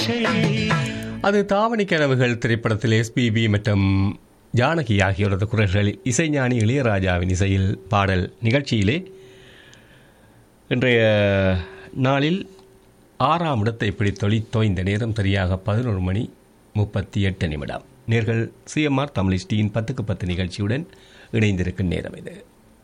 அது தாவணி கனவுகள் திரைப்படத்தில் எஸ்பிபி மற்றும் ஜானகி ஆகியோரது குரல்களில் இசைஞானி இளையராஜாவின் இசையில் பாடல் நிகழ்ச்சியிலே இன்றைய நாளில் ஆறாம் இடத்தை பிடித்தொழி தோய்ந்த நேரம் சரியாக பதினோரு மணி முப்பத்தி எட்டு நிமிடம் நேர்கள் சிஎம்ஆர் தமிழிஸ்டியின் பத்துக்கு பத்து நிகழ்ச்சியுடன் இணைந்திருக்கும் நேரம் இது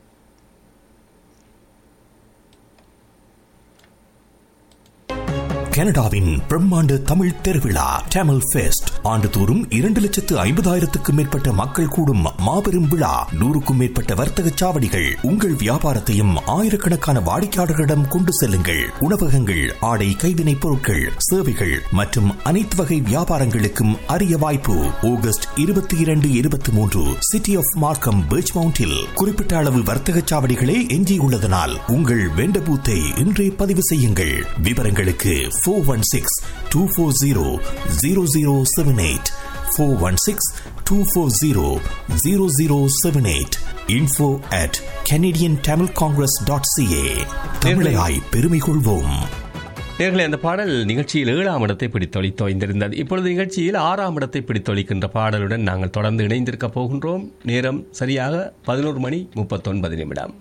கனடாவின் பிரம்மாண்ட தமிழ் திருவிழா டேமல் ஃபெஸ்ட் ஆண்டுதோறும் இரண்டு லட்சத்து ஐம்பதாயிரத்துக்கும் மேற்பட்ட மக்கள் கூடும் மாபெரும் விழா நூறுக்கும் மேற்பட்ட வர்த்தக சாவடிகள் உங்கள் வியாபாரத்தையும் ஆயிரக்கணக்கான வாடிக்கையாளர்களிடம் கொண்டு செல்லுங்கள் உணவகங்கள் ஆடை கைவினைப் பொருட்கள் சேவைகள் மற்றும் அனைத்து வகை வியாபாரங்களுக்கும் அரிய வாய்ப்பு ஆகஸ்ட் இருபத்தி இரண்டு இருபத்தி மூன்று சிட்டி ஆஃப் மார்க்கம் பீச் மவுண்டில் குறிப்பிட்ட அளவு வர்த்தக சாவடிகளே எஞ்சியுள்ளதனால் உங்கள் வெண்ட பூத்தை இன்றே பதிவு செய்யுங்கள் விவரங்களுக்கு four one six two four zero zero zero seven eight four one six two four zero zero zero seven eight info at Canadian Tamil Congress dot CA தமிழாய் பெருமை கொள்வோம் நேர்களை அந்த பாடல் நிகழ்ச்சியில் ஏழாம் இடத்தை பிடித்தொழி தோய்ந்திருந்தது இப்பொழுது நிகழ்ச்சியில் ஆறாம் இடத்தை பிடித்தொழிக்கின்ற பாடலுடன் நாங்கள் தொடர்ந்து இணைந்திருக்க போகின்றோம் நேரம் சரியாக பதினோரு மணி முப்பத்தொன்பது நிமிடம்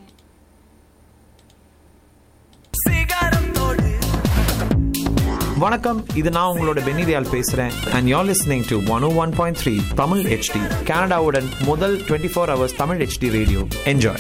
வணக்கம் இது நான் உங்களோட பெனிதியால் பேசுறேன் and you're listening to one one point three Tamil HD கனடாவுடன் முதல் twenty four hours Tamil HD radio enjoy